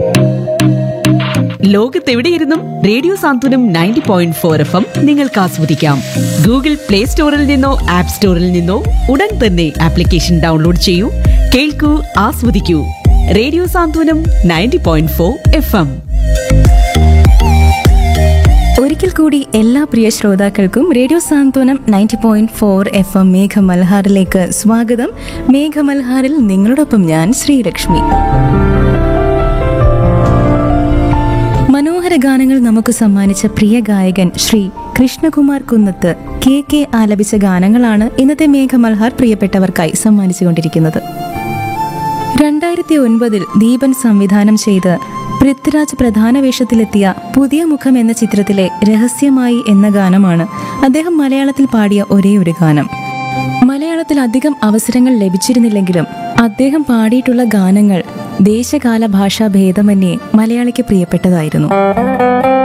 ലോകത്തെവിടെയിരുന്നും radio Santhwanam ninety point four F M നിങ്ങൾക്ക് ആസ്വദിക്കാം Google play സ്റ്റോറിൽ നിന്നോ ആപ്പ് സ്റ്റോറിൽ നിന്നോ ഉടൻ തന്നെ ആപ്ലിക്കേഷൻ ഡൗൺലോഡ് ചെയ്യൂ കേൾക്കൂ ആസ്വദിക്കൂ radio Santhwanam ninety point four F M ഒരിക്കൽ കൂടി എല്ലാ പ്രിയ ശ്രോതാക്കൾക്കും radio Santhwanam ninety point four F M മേഘമൽഹാറിലേക്ക് സ്വാഗതം മേഘമൽഹാറിൽ നിങ്ങളോടൊപ്പം ഞാൻ ശ്രീലക്ഷ്മി മനോഹര ഗാനങ്ങൾ നമുക്ക് സമ്മാനിച്ച പ്രിയ ഗായകൻ ശ്രീ കൃഷ്ണകുമാർ കുന്നത്ത് കെ കെ ആലപിച്ച ഗാനങ്ങളാണ് ഇന്നത്തെ മേഘമൽഹാർ പ്രിയപ്പെട്ടവർക്കായി സമ്മാനിച്ചുകൊണ്ടിരിക്കുന്നത് രണ്ടായിരത്തി ഒൻപതിൽ ദീപൻ സംവിധാനം ചെയ്ത് പൃഥ്വിരാജ് പ്രധാന വേഷത്തിലെത്തിയ പുതിയ മുഖം എന്ന ചിത്രത്തിലെ രഹസ്യമായി എന്ന ഗാനമാണ് അദ്ദേഹം മലയാളത്തിൽ പാടിയ ഒരേ ഒരു ഗാനം മലയാളത്തിൽ അധികം അവസരങ്ങൾ ലഭിച്ചിരുന്നില്ലെങ്കിലും അദ്ദേഹം പാടിയിട്ടുള്ള ഗാനങ്ങൾ ദേശകാല ഭാഷാ ഭേദമന്യേ മലയാളിക്ക് പ്രിയപ്പെട്ടതായിരുന്നു